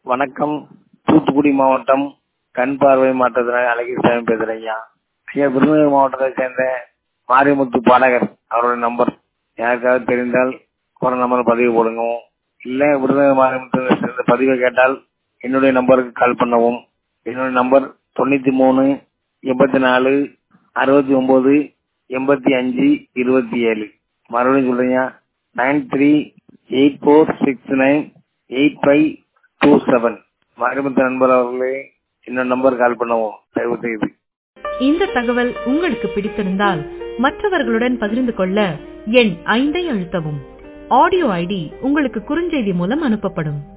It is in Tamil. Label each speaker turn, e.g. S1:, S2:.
S1: வணக்கம் தூத்துக்குடி மாவட்டம் கண் பார்வை மாற்றத்தினால அழகிசாமி பேசுறேன் ஐயா ஐயா விருதுநகர் மாவட்டத்தை சேர்ந்த மாரிமுத்து பாடகர் அவரோட நம்பர் யாருக்காவது தெரிந்தால் ஒரு நம்பர் பதிவு போடுங்க இல்ல விருதுநகர் மாரிமுத்து சேர்ந்த பதிவை கேட்டால் என்னுடைய நம்பருக்கு கால் பண்ணவும் என்னுடைய நம்பர் தொண்ணூத்தி மூணு எண்பத்தி நாலு அறுபத்தி ஒன்பது எண்பத்தி அஞ்சு இருபத்தி ஏழு மறுபடியும் சொல்றீங்க nine three eight four six nine eight five two seven Marimuthu நண்பர் அவர்களே இன்னொரு நம்பர் கால் பண்ணவும் தயவு செய்து
S2: இந்த தகவல் உங்களுக்கு பிடித்திருந்தால் மற்றவர்களுடன் பகிர்ந்து கொள்ள எண் ஐந்தை அழுத்தவும் ஆடியோ ஐடி உங்களுக்கு குறுஞ்செய்தி மூலம் அனுப்பப்படும்